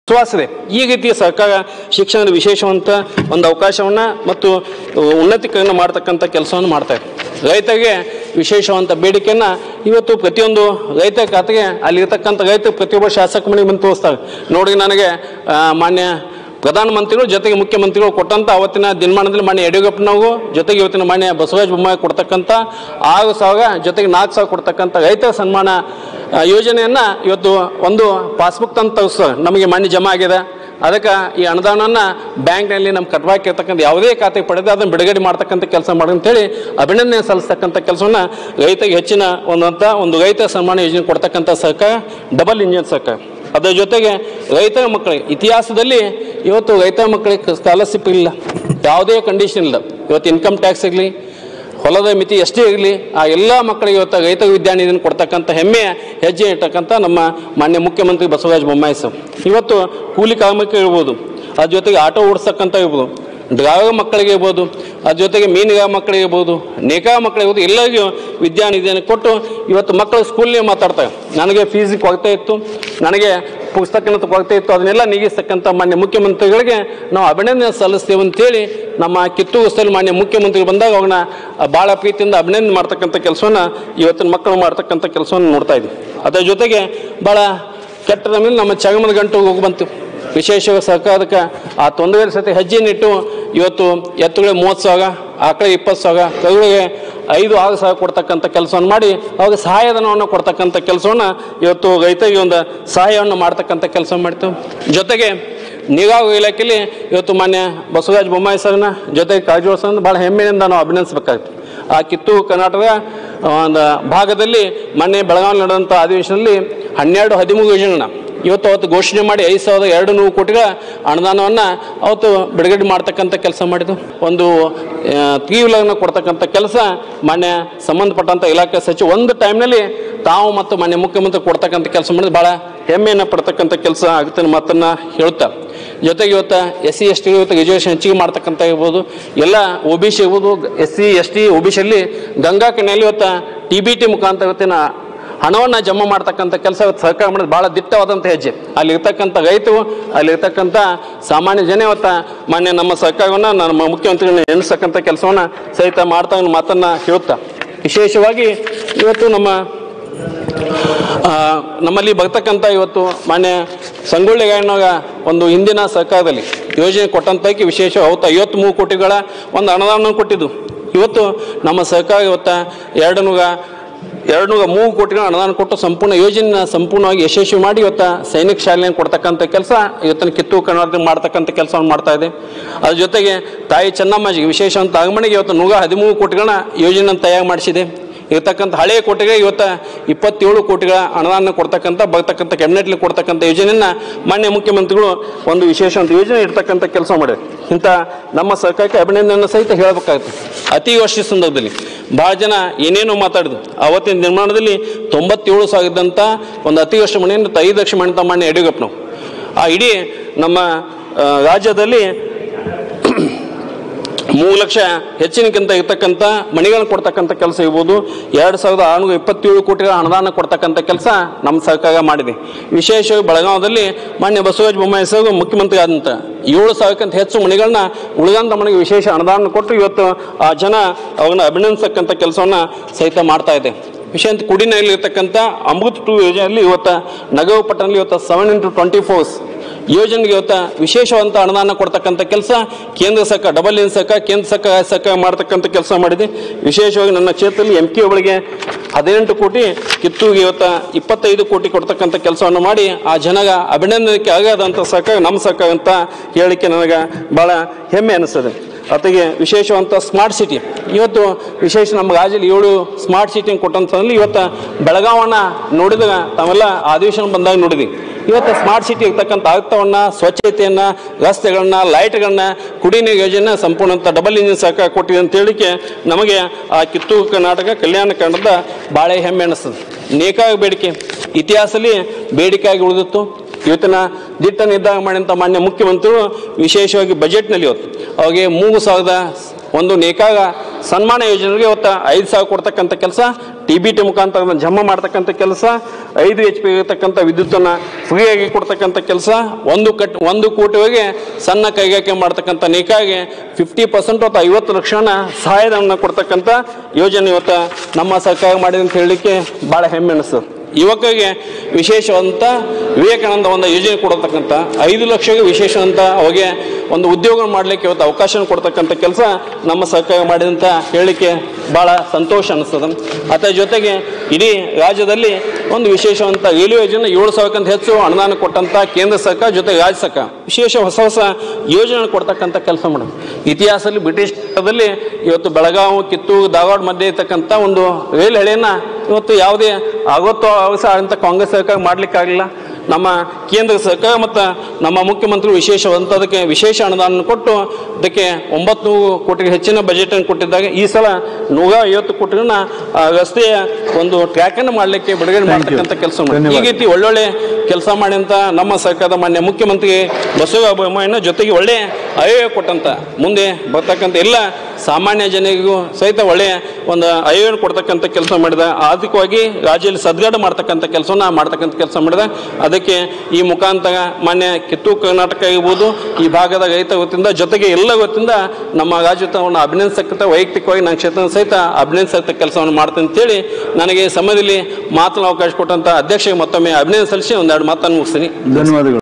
ವಿಶ್ವಾಸ ಇದೆ ಈ ರೀತಿಯ ಸರ್ಕಾರ ಶಿಕ್ಷಣದ ವಿಶೇಷವಂತ ಒಂದು ಅವಕಾಶವನ್ನು ಮತ್ತು ಉನ್ನತೀಕರಣ ಮಾಡ್ತಕ್ಕಂಥ ಕೆಲಸವನ್ನು ಮಾಡ್ತಾ ಇದೆ ರೈತರಿಗೆ ವಿಶೇಷವಂತ ಬೇಡಿಕೆಯನ್ನು ಇವತ್ತು ಪ್ರತಿಯೊಂದು ರೈತ ಖಾತೆಗೆ ಅಲ್ಲಿರ್ತಕ್ಕಂಥ ರೈತ ಪ್ರತಿಯೊಬ್ಬ ಶಾಸಕ ಮನೆಗೆ ಬಂದು ತೋರಿಸ್ತಾರೆ ನೋಡಿ ನನಗೆ ಆ, ಮಾನ್ಯ ಪ್ರಧಾನಮಂತ್ರಿಗಳು ಜೊತೆಗೆ ಮುಖ್ಯಮಂತ್ರಿಗಳು ಕೊಟ್ಟಂತ ಅವತ್ತಿನ ದಿನಮಾನದಲ್ಲಿ ಮಾನ್ಯ ಯಡಿಯೂರಪ್ಪನವರು ಜೊತೆಗೆ ಇವತ್ತಿನ ಮಾನ್ಯ ಬಸವರಾಜ ಬೊಮ್ಮಾಯಿ ಕೊಡ್ತಕ್ಕಂಥ ಆರು ಸಾವಿರ ಜೊತೆಗೆ ನಾಲ್ಕು ಸಾವಿರ ಕೊಡ್ತಕ್ಕಂಥ ರೈತ ಸನ್ಮಾನ ಆ, ಯೋಜನೆಯನ್ನ ಇವತ್ತು ಒಂದು ಪಾಸ್ಬುಕ್ ತಂದು ತೋರಿಸ್ತಾರೆ ನಮಗೆ ಮನೆ ಜಮಾ ಆಗಿದೆ ಅದಕ್ಕೆ ಈ ಅನುದಾನನ ಬ್ಯಾಂಕ್ನಲ್ಲಿ ನಮ್ಮ ಕಟ್ಟಾಕಿರ್ತಕ್ಕಂಥ ಯಾವುದೇ ಖಾತೆ ಪಡೆದು ಅದನ್ನು ಬಿಡುಗಡೆ ಮಾಡ್ತಕ್ಕಂಥ ಕೆಲಸ ಮಾಡಿ ಅಂತೇಳಿ ಅಭಿನಂದನೆ ಸಲ್ಲಿಸ್ತಕ್ಕಂಥ ಕೆಲಸವನ್ನು ರೈತರಿಗೆ ಹೆಚ್ಚಿನ ಒಂದಂತ ಒಂದು ರೈತ ಸನ್ಮಾನ ಯೋಜನೆ ಕೊಡ್ತಕ್ಕಂಥ ಸರ್ಕಾರ ಡಬಲ್ ಇಂಜಿನ್ ಸರ್ಕಾರ ಅದರ ಜೊತೆಗೆ ರೈತರ ಮಕ್ಕಳಿಗೆ ಇತಿಹಾಸದಲ್ಲಿ ಇವತ್ತು ರೈತರ ಮಕ್ಕಳಿಗೆ ಸ್ಕಾಲರ್ಶಿಪ್ ಇಲ್ಲ ಯಾವುದೇ ಕಂಡೀಷನ್ ಇಲ್ಲ ಇವತ್ತು ಇನ್ಕಮ್ ಟ್ಯಾಕ್ಸ್ ಇರಲಿ ಹೊಲದ ಮಿತಿ ಎಷ್ಟೇ ಇರಲಿ ಆ ಎಲ್ಲ ಮಕ್ಕಳಿಗೆ ಇವತ್ತು ರೈತ ವಿದ್ಯಾನಿಧಿಯನ್ನು ಕೊಡ್ತಕ್ಕಂಥ ಹೆಮ್ಮೆಯ ಹೆಜ್ಜೆ ಇಟ್ಟಕ್ಕಂಥ ನಮ್ಮ ಮಾನ್ಯ ಮುಖ್ಯಮಂತ್ರಿ ಬಸವರಾಜ ಬೊಮ್ಮಾಯಿ ಸರ್ ಇವತ್ತು ಕೂಲಿ ಕಾರ್ಮಿಕ ಇರ್ಬೋದು ಅದ್ರ ಜೊತೆಗೆ ಆಟೋ ಓಡಿಸ್ತಕ್ಕಂಥ ಇರ್ಬೋದು ಡ್ರೈವರ್ ಮಕ್ಕಳಿಗೆ ಇರ್ಬೋದು ಅದ್ರ ಜೊತೆಗೆ ಮೀನುಗಾರ ಮಕ್ಕಳಿಗೆ ಇರ್ಬೋದು ನೇಕಾರ ಮಕ್ಕಳಿಗೆ ಇರ್ಬೋದು ಎಲ್ಲರಿಗೂ ವಿದ್ಯಾನಿಧಿಯನ್ನು ಕೊಟ್ಟು ಇವತ್ತು ಮಕ್ಕಳು ಸ್ಕೂಲ್ನೇ ಮಾತಾಡ್ತಾರೆ ನನಗೆ ಫೀಸ್ ಕೊರತೆ ಇತ್ತು ನನಗೆ ಪುಸ್ತಕನ ಕೊರತೆ ಇತ್ತು ಅದನ್ನೆಲ್ಲ ನೀಗಿಸ್ತಕ್ಕಂಥ ಮಾನ್ಯ ಮುಖ್ಯಮಂತ್ರಿಗಳಿಗೆ ನಾವು ಅಭಿನಂದನೆ ಸಲ್ಲಿಸ್ತೇವೆ ಅಂತೇಳಿ ನಮ್ಮ ಕಿತ್ತೂರು ಸ್ಥಳ ಮಾನ್ಯ ಮುಖ್ಯಮಂತ್ರಿ ಬಂದಾಗ ಅವ್ರನ್ನ ಭಾಳ ಪ್ರೀತಿಯಿಂದ ಅಭಿನಂದನೆ ಮಾಡ್ತಕ್ಕಂಥ ಕೆಲಸವನ್ನು ಇವತ್ತಿನ ಮಕ್ಕಳು ಮಾಡ್ತಕ್ಕಂಥ ಕೆಲಸವನ್ನು ನೋಡ್ತಾ ಇದ್ವಿ ಅದರ ಜೊತೆಗೆ ಭಾಳ ಕೆಟ್ಟದ ಮೇಲೆ ನಮ್ಮ ಚಗಮದ ಗಂಟು ಹೋಗಿ ಬಂತು ವಿಶೇಷವಾಗಿ ಸರ್ಕಾರಕ್ಕೆ ಆ ತೊಂದರೆ ಸತಿ ಹೆಜ್ಜೆನಿಟ್ಟು ಇವತ್ತು ಎತ್ತುಗಳಿಗೆ ಮೂವತ್ತು ಸಾವಿರ ಆಕಳ ಇಪ್ಪತ್ತು ಸಾವಿರ ಕರುಗಳಿಗೆ ಐದು ಆರು ಸಾವಿರ ಕೊಡ್ತಕ್ಕಂಥ ಕೆಲಸವನ್ನು ಮಾಡಿ ಅವಾಗ ಸಹಾಯಧನವನ್ನು ಕೊಡ್ತಕ್ಕಂಥ ಕೆಲಸವನ್ನು ಇವತ್ತು ರೈತರಿಗೆ ಒಂದು ಸಹಾಯವನ್ನು ಮಾಡ್ತಕ್ಕಂಥ ಕೆಲಸ ಮಾಡ್ತೇವೆ ಜೊತೆಗೆ ನೀರಾವರಿ ಇಲಾಖೆಯಲ್ಲಿ ಇವತ್ತು ಮಾನ್ಯ ಬಸವರಾಜ ಬೊಮ್ಮಾಯಿ ಸರ್ನ ಜೊತೆಗೆ ಕಾಳಜಿ ಸರ್ನ ಭಾಳ ಹೆಮ್ಮೆಯಿಂದ ನಾವು ಅಭಿನಂದಿಸಬೇಕಾಗ್ತದೆ ಆ ಕಿತ್ತೂರು ಕರ್ನಾಟಕ ಒಂದು ಭಾಗದಲ್ಲಿ ಮೊನ್ನೆ ಬೆಳಗಾವಿ ನಡೆದಂಥ ಅಧಿವೇಶನದಲ್ಲಿ ಹನ್ನೆರಡು ಹದಿಮೂರು ಯೋಜನೆಗಳನ್ನ ಇವತ್ತು ಅವತ್ತು ಘೋಷಣೆ ಮಾಡಿ ಐದು ಸಾವಿರದ ಎರಡು ನೂರು ಕೋಟಿಗಳ ಅನುದಾನವನ್ನು ಅವತ್ತು ಬಿಡುಗಡೆ ಮಾಡ್ತಕ್ಕಂಥ ಕೆಲಸ ಮಾಡಿದ್ದು ಒಂದು ತೀವ್ರವನ್ನು ಕೊಡ್ತಕ್ಕಂಥ ಕೆಲಸ ಮಾನ್ಯ ಸಂಬಂಧಪಟ್ಟಂಥ ಇಲಾಖೆ ಸಚಿವ ಒಂದು ಟೈಮ್ನಲ್ಲಿ ತಾವು ಮತ್ತು ಮಾನ್ಯ ಮುಖ್ಯಮಂತ್ರಿ ಕೊಡ್ತಕ್ಕಂಥ ಕೆಲಸ ಮಾಡಿದ್ರೆ ಭಾಳ ಹೆಮ್ಮೆಯನ್ನು ಪಡ್ತಕ್ಕಂಥ ಕೆಲಸ ಆಗುತ್ತೆ ಅನ್ನೋ ಮಾತನ್ನ ಹೇಳ್ತಾ ಜೊತೆಗೆ ಇವತ್ತು ಎಸ್ ಸಿ ಎಸ್ ಟಿ ಇವತ್ತು ರಿಸರ್ವೇಷನ್ ಹೆಚ್ಚಿಗೆ ಮಾಡ್ತಕ್ಕಂಥ ಇರ್ಬೋದು ಎಲ್ಲ ಒ ಬಿ ಸಿ ಇರ್ಬೋದು S C S T O B ಸಿಯಲ್ಲಿ ಗಂಗಾ ಕಣಿಯಲ್ಲಿ ಇವತ್ತು ಟಿ ಬಿ ಟಿ ಮುಖಾಂತರ ಇವತ್ತಿನ ಹಣವನ್ನು ಜಮಾ ಮಾಡ್ತಕ್ಕಂಥ ಕೆಲಸ ಇವತ್ತು ಸರ್ಕಾರ ಮಾಡಿದ್ರೆ ಭಾಳ ದಿಟ್ಟವಾದಂಥ ಹೆಜ್ಜೆ ಅಲ್ಲಿ ಇರ್ತಕ್ಕಂಥ ರೈತರು ಅಲ್ಲಿ ಇರ್ತಕ್ಕಂಥ ಸಾಮಾನ್ಯ ಜನ ಇವತ್ತು ಮಾನ್ಯ ನಮ್ಮ ಸರ್ಕಾರವನ್ನು ನಮ್ಮ ಮುಖ್ಯಮಂತ್ರಿಗಳನ್ನ ಎಣಿಸ್ತಕ್ಕಂಥ ಕೆಲಸವನ್ನು ಸಹಿತ ಮಾಡ್ತಾ ಅನ್ನೋ ಮಾತನ್ನ ಹೇಳುತ್ತಾ ವಿಶೇಷವಾಗಿ ಇವತ್ತು ನಮ್ಮ ಆ, ನಮ್ಮಲ್ಲಿ ಬರ್ತಕ್ಕಂಥ ಇವತ್ತು ಮಾನ್ಯ ಸಂಗೊಳ್ಳಿ ಗಾಯನವಾಗ ಒಂದು ಹಿಂದಿನ ಸರ್ಕಾರದಲ್ಲಿ ಯೋಜನೆ ಕೊಟ್ಟಂತ ಪೈಕಿ ವಿಶೇಷ ಅವತ್ತು ಐವತ್ತ್ಮೂರು ಕೋಟಿಗಳ ಒಂದು ಅನುದಾನ ಕೊಟ್ಟಿದ್ದು ಇವತ್ತು ನಮ್ಮ ಸರ್ಕಾರ ಇವತ್ತು ಎರಡು ನೂರ ಎರಡು ನೂರ ಮೂರು ಕೋಟಿಗಳ ಅನುದಾನ ಕೊಟ್ಟು ಸಂಪೂರ್ಣ ಯೋಜನೆನ ಸಂಪೂರ್ಣವಾಗಿ ಯಶಸ್ವಿ ಮಾಡಿ ಇವತ್ತು ಸೈನಿಕ ಶಾಲೆಯನ್ನು ಕೊಡ್ತಕ್ಕಂಥ ಕೆಲಸ ಇವತ್ತಿನ ಕಿತ್ತೂರು ಕನ್ನಡದಲ್ಲಿ ಮಾಡ್ತಕ್ಕಂಥ ಕೆಲಸವನ್ನು ಮಾಡ್ತಾ ಇದೆ ಅದ್ರ ಜೊತೆಗೆ ತಾಯಿ ಚೆನ್ನಮ್ಮಾಜಿಗೆ ವಿಶೇಷ ಅಂತ ಆಗಮಣಿಗೆ ಇವತ್ತು ನೂರ ಹದಿಮೂರು ಕೋಟಿಗಳನ್ನ ಯೋಜನೆಯನ್ನು ತಯಾರು ಮಾಡಿಸಿದೆ ಇರ್ತಕ್ಕಂಥ ಹಳೆಯ ಕೋಟೆಗೆ ಇವತ್ತು ಇಪ್ಪತ್ತೇಳು ಕೋಟಿಗಳ ಅನುದಾನ ಕೊಡ್ತಕ್ಕಂಥ ಬರ್ತಕ್ಕಂಥ ಕ್ಯಾಬಿನೆಟ್ಲಿ ಕೊಡ್ತಕ್ಕಂಥ ಯೋಜನೆಯನ್ನ ಮಾನ್ಯ ಮುಖ್ಯಮಂತ್ರಿಗಳು ಒಂದು ವಿಶೇಷ ಒಂದು ಯೋಜನೆ ಇರ್ತಕ್ಕಂಥ ಕೆಲಸ ಮಾಡಿದೆ ಇಂಥ ನಮ್ಮ ಸರ್ಕಾರಕ್ಕೆ ಅಭಿನಂದನೆ ಸಹಿತ ಹೇಳಬೇಕಾಗುತ್ತೆ ಅತಿ ವರ್ಷ ಸಂದರ್ಭದಲ್ಲಿ ಭಾಳ ಜನ ಏನೇನೋ ಮಾತಾಡಿದ್ರು ಅವತ್ತಿನ ನಿರ್ಮಾಣದಲ್ಲಿ ತೊಂಬತ್ತೇಳು ಸಾವಿರದಂಥ ಒಂದು ಅತಿ ವರ್ಷ ಮನೆಯಿಂದ ಐದು ಲಕ್ಷ ಮನೆ ಅಂತ ಮಾನ್ಯ ಯಡಿಯೂರಪ್ಪನವು ಆ ಇಡೀ ನಮ್ಮ ಆ, ರಾಜ್ಯದಲ್ಲಿ ಮೂರು ಲಕ್ಷ ಹೆಚ್ಚಿನಕ್ಕಿಂತ ಇರ್ತಕ್ಕಂಥ ಮನೆಗಳನ್ನು ಕೊಡ್ತಕ್ಕಂಥ ಕೆಲಸ ಇರ್ಬೋದು ಎರಡು ಸಾವಿರದ ಆರುನೂರ ಇಪ್ಪತ್ತೇಳು ಕೋಟಿಗಳ ಅನುದಾನ ಕೊಡ್ತಕ್ಕಂಥ ಕೆಲಸ ನಮ್ಮ ಸರ್ಕಾರ ಮಾಡಿದೆ ವಿಶೇಷವಾಗಿ ಬೆಳಗಾವದಲ್ಲಿ ಮಾನ್ಯ ಬಸವರಾಜ ಬೊಮ್ಮಾಯಿ ಸರ್ ಮುಖ್ಯಮಂತ್ರಿ ಆದಂಥ ಏಳು ಸಾವಿರಕ್ಕಿಂತ ಹೆಚ್ಚು ಮನೆಗಳನ್ನ ಉಳಿದಂಥ ಮನೆಗೆ ವಿಶೇಷ ಅನುದಾನ ಕೊಟ್ಟು ಇವತ್ತು ಆ ಜನ ಅವ್ರನ್ನ ಅಭಿನಂದಿಸತಕ್ಕಂಥ ಕೆಲಸವನ್ನು ಸಹಿತ ಮಾಡ್ತಾ ಇದೆ ವಿಶೇಷ ಅಂತ ಕುಡಿನಲ್ಲಿ ಇರ್ತಕ್ಕಂಥ ಅಮೃತ್ ಟು ಯೋಜನೆಯಲ್ಲಿ ಇವತ್ತು ನಗವು ಪಟ್ಟಣದಲ್ಲಿ ಇವತ್ತು ಸೆವೆನ್ ಇಂಟು ಟ್ವೆಂಟಿ ಫೋರ್ಸ್ ಯೋಜನೆಗೆ ಇವತ್ತು ವಿಶೇಷವಂತ ಅನುದಾನ ಕೊಡ್ತಕ್ಕಂಥ ಕೆಲಸ ಕೇಂದ್ರ ಸರ್ಕಾರ ಡಬಲ್ ಇನ್ ಸರ್ಕಾರ ಕೇಂದ್ರ ಸರ್ಕಾರ ಸರ್ಕಾರ ಮಾಡ್ತಕ್ಕಂಥ ಕೆಲಸ ಮಾಡಿದೆ ವಿಶೇಷವಾಗಿ ನನ್ನ ಕ್ಷೇತ್ರದಲ್ಲಿ ಎಂ ಕೆ ಒಳಗೆ ಹದಿನೆಂಟು ಕೋಟಿ ಕಿತ್ತೂರಿಗೆ ಇವತ್ತು ಇಪ್ಪತ್ತೈದು ಕೋಟಿ ಕೊಡ್ತಕ್ಕಂಥ ಕೆಲಸವನ್ನು ಮಾಡಿ ಆ ಜನಗ ಅಭಿನಂದನೆಗೆ ಆಗದಂಥ ಸರ್ಕಾರ ನಮ್ಮ ಸರ್ಕಾರ ಅಂತ ಹೇಳಲಿಕ್ಕೆ ನನಗೆ ಭಾಳ ಹೆಮ್ಮೆ ಅನಿಸ್ತದೆ ಅತಿಗೆ ವಿಶೇಷವಂತ ಸ್ಮಾರ್ಟ್ ಸಿಟಿ ಇವತ್ತು ವಿಶೇಷ ನಮ್ಮ ರಾಜ್ಯದಲ್ಲಿ ಏಳು ಸ್ಮಾರ್ಟ್ ಸಿಟಿ ಕೊಟ್ಟಂತಂದ್ರೆ ಇವತ್ತು ಬೆಳಗಾವನ್ನ ನೋಡಿದಾಗ ತಾವೆಲ್ಲ ಅಧಿವೇಶನ ಬಂದಾಗ ನೋಡಿದ್ವಿ ಇವತ್ತು ಸ್ಮಾರ್ಟ್ ಸಿಟಿ ಇರ್ತಕ್ಕಂಥ ಅರ್ಥವನ್ನ ಸ್ವಚ್ಛತೆಯನ್ನ ರಸ್ತೆಗಳನ್ನ ಲೈಟ್ಗಳನ್ನ ಕುಡಿ ನೀರು ಯೋಜನೆ ಸಂಪೂರ್ಣ ಅಂತ ಡಬಲ್ ಇಂಜಿನ್ ಸರ್ಕಾರ ಕೊಟ್ಟಿದೆ ಅಂತ ಹೇಳಿಕೆ ನಮಗೆ ಆ ಕಿತ್ತೂರು ಕರ್ನಾಟಕ ಕಲ್ಯಾಣ ಕನ್ನಡದ ಭಾಳ ಹೆಮ್ಮೆ ಅನಿಸ್ತದೆ ನೇಕಾಗ ಬೇಡಿಕೆ ಇತಿಹಾಸದಲ್ಲಿ ಬೇಡಿಕೆಯಾಗಿ ಉಳಿದಿತ್ತು ಇವತ್ತಿನ ದಿಟ್ಟ ನಿರ್ಧಾರ ಮಾಡಿದಂಥ ಮಾನ್ಯ ಮುಖ್ಯಮಂತ್ರಿಗಳು ವಿಶೇಷವಾಗಿ ಬಜೆಟ್ನಲ್ಲಿ ಇವತ್ತು ಅವಾಗೆ ಮೂರು ಸಾವಿರದ ಒಂದು ನೇಕಾಗ ಸನ್ಮಾನ ಯೋಜನೆಗೆ ಇವತ್ತು ಐದು ಸಾವಿರ ಕೊಡ್ತಕ್ಕಂಥ ಕೆಲಸ ಟಿ ಬಿ ಟಿ ಮುಖಾಂತರ ಜಮಾ ಮಾಡ್ತಕ್ಕಂಥ ಕೆಲಸ ಐದು ಎಚ್ ಪಿ ಇರತಕ್ಕಂಥ ವಿದ್ಯುತ್ತನ್ನು ಫ್ರೀಯಾಗಿ ಕೊಡ್ತಕ್ಕಂಥ ಕೆಲಸ ಒಂದು ಕಟ್ ಒಂದು ಕೋಟಿವರೆಗೆ ಸಣ್ಣ ಕೈಗಾರಿಕೆ ಮಾಡ್ತಕ್ಕಂಥ ನೇಕಾಗೆ ಫಿಫ್ಟಿ ಪರ್ಸೆಂಟ್ ಅಥವಾ ಐವತ್ತು ಲಕ್ಷನ ಸಹಾಯಧನ ಕೊಡ್ತಕ್ಕಂಥ ಯೋಜನೆ ಇವತ್ತು ನಮ್ಮ ಸರ್ಕಾರ ಮಾಡಿದೆ ಅಂತ ಹೇಳಲಿಕ್ಕೆ ಭಾಳ ಹೆಮ್ಮೆ ಅನಿಸ್ತದೆ ಯುವಕರಿಗೆ ವಿಶೇಷವಂತ ವಿವೇಕಾನಂದ ಒಂದು ಯೋಜನೆ ಕೊಡತಕ್ಕಂಥ ಐದು ಲಕ್ಷಗೆ ವಿಶೇಷವಂತ ಅವಾಗೆ ಒಂದು ಉದ್ಯೋಗ ಮಾಡಲಿಕ್ಕೆ ಇವತ್ತು ಅವಕಾಶ ಕೊಡ್ತಕ್ಕಂಥ ಕೆಲಸ ನಮ್ಮ ಸರ್ಕಾರ ಮಾಡಿದೆ ಅಂತ ಹೇಳಲಿಕ್ಕೆ ಭಾಳ ಸಂತೋಷ ಅನಿಸ್ತದೆ ಅದರ ಜೊತೆಗೆ ಇಡೀ ರಾಜ್ಯದಲ್ಲಿ ಒಂದು ವಿಶೇಷವಂತ ರೈಲ್ವೆ ಯೋಜನೆ ಏಳು ಸಾವಿರಕ್ಕಿಂತ ಹೆಚ್ಚು ಅನುದಾನ ಕೊಟ್ಟಂತ ಕೇಂದ್ರ ಸರ್ಕಾರ ಜೊತೆಗೆ ರಾಜ್ಯ ಸರ್ಕಾರ ವಿಶೇಷ ಹೊಸ ಹೊಸ ಯೋಜನೆ ಕೊಡ್ತಕ್ಕಂಥ ಕೆಲಸ ಮಾಡೋದು ಇತಿಹಾಸದಲ್ಲಿ ಬ್ರಿಟಿಷ್ ಕಾಲದಲ್ಲಿ ಇವತ್ತು ಬೆಳಗಾವಿ ಕಿತ್ತೂರು ಧಾರವಾಡ ಮಧ್ಯೆ ಇರ್ತಕ್ಕಂಥ ಒಂದು ರೈಲ್ ಹಳಿಯನ್ನು ಇವತ್ತು ಯಾವುದೇ ಆವತ್ತು ಅವಸ ಅಂತ ಕಾಂಗ್ರೆಸ್ ಸರ್ಕಾರ ಮಾಡಲಿಕ್ಕಾಗಲಿಲ್ಲ ನಮ್ಮ ಕೇಂದ್ರ ಸರ್ಕಾರ ಮತ್ತು ನಮ್ಮ ಮುಖ್ಯಮಂತ್ರಿ ವಿಶೇಷವಂತ ಅದಕ್ಕೆ ವಿಶೇಷ ಅನುದಾನ ಕೊಟ್ಟು ಅದಕ್ಕೆ ಒಂಬತ್ತು ಕೋಟಿಗೆ ಹೆಚ್ಚಿನ ಬಜೆಟನ್ನು ಕೊಟ್ಟಿದ್ದಾಗ ಈ ಸಲ ನೂರ ಐವತ್ತು ಕೋಟಿಗಳನ್ನ ಆ ರಸ್ತೆಯ ಒಂದು ಟ್ರ್ಯಾಕನ್ನು ಮಾಡಲಿಕ್ಕೆ ಬಿಡುಗಡೆ ಮಾಡ್ತಕ್ಕಂಥ ಕೆಲಸ ಮಾಡಿ ಈ ಧನ್ಯವಾದ. ರೀತಿ ಒಳ್ಳೊಳ್ಳೆ ಕೆಲಸ ಮಾಡಿದಂಥ ನಮ್ಮ ಸರ್ಕಾರದ ಮಾನ್ಯ ಮುಖ್ಯಮಂತ್ರಿ ಬಸವರಾಜ ಬೊಮ್ಮಾಯಿನ ಜೊತೆಗೆ ಒಳ್ಳೆ ಆಯೋಗ ಕೊಟ್ಟಂತ ಮುಂದೆ ಬರ್ತಕ್ಕಂಥ ಎಲ್ಲ ಸಾಮಾನ್ಯ ಜನರಿಗೂ ಸಹಿತ ಒಳ್ಳೆಯ ಒಂದು ಆಯೋಗ ಕೊಡ್ತಕ್ಕಂಥ ಕೆಲಸ ಮಾಡಿದ ಆರ್ಥಿಕವಾಗಿ ರಾಜ್ಯದಲ್ಲಿ ಸದ್ಗಡ ಮಾಡ್ತಕ್ಕಂಥ ಕೆಲಸವನ್ನ ಮಾಡ್ತಕ್ಕಂಥ ಕೆಲಸ ಮಾಡಿದ ಅದಕ್ಕೆ ಈ ಮುಖಾಂತರ ಮಾನ್ಯ ಕಿತ್ತೂರು ಕರ್ನಾಟಕ ಇರ್ಬೋದು ಈ ಭಾಗದ ರೈತ ವತಿಯಿಂದ ಜೊತೆಗೆ ಎಲ್ಲ ವತಿಯಿಂದ ನಮ್ಮ ರಾಜ್ಯವನ್ನು ಅಭಿನಂದಿಸಕ್ಕಂಥ ವೈಯಕ್ತಿಕವಾಗಿ ನನ್ನ ಕ್ಷೇತ್ರದ ಸಹಿತ ಅಭಿನಂದಿಸಕ್ಕ ಕೆಲಸವನ್ನು ಮಾಡ್ತೇನೆ ಅಂತೇಳಿ ನನಗೆ ಈ ಸಮಯದಲ್ಲಿ ಮಾತನಾಡ ಅವಕಾಶ ಕೊಟ್ಟಂತ ಅಧ್ಯಕ್ಷರಿಗೆ ಮತ್ತೊಮ್ಮೆ ಅಭಿನಂದನೆ ಸಲ್ಲಿಸಿ ಒಂದೆರಡು ಮಾತನ್ನು ಮುಗಿಸ್ತೀನಿ ಧನ್ಯವಾದಗಳು